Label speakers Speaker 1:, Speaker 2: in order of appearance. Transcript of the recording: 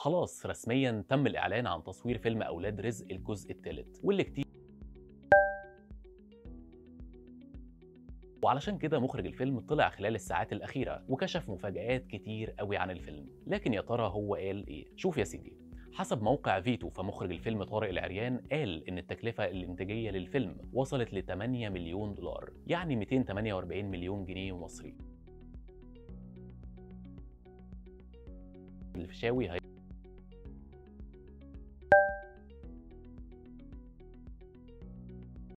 Speaker 1: خلاص رسميا تم الإعلان عن تصوير فيلم أولاد رزق الجزء الثالث واللي كتير وعلشان كده مخرج الفيلم طلع خلال الساعات الأخيرة وكشف مفاجآت كتير قوي عن الفيلم لكن يا ترى هو قال إيه؟ شوف يا سيدي حسب موقع فيتو فمخرج الفيلم طارق العريان قال إن التكلفة الإنتاجية للفيلم وصلت ل 8 مليون دولار يعني 248 مليون جنيه مصري الفيشاوي هي